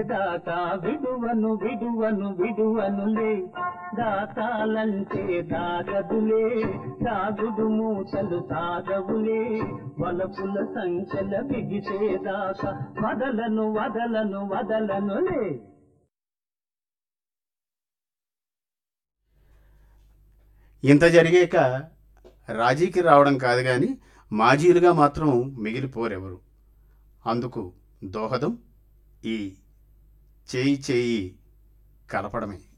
దాకా విడువను విడువను విడువనులే దాతాలంటే దాగదులే దాగుడు మూటలు సాగవులే వలపుల సంఖ్యల బిగిసేదాకా వదలను వదలను వదలనులే ఇంత జరిగాక రాజీకి రావడం కాదు కానీ మాజీలుగా మాత్రం మిగిలిపోరెవరు అందుకు దోహదం ఈ చేయి చేయి కలపడమే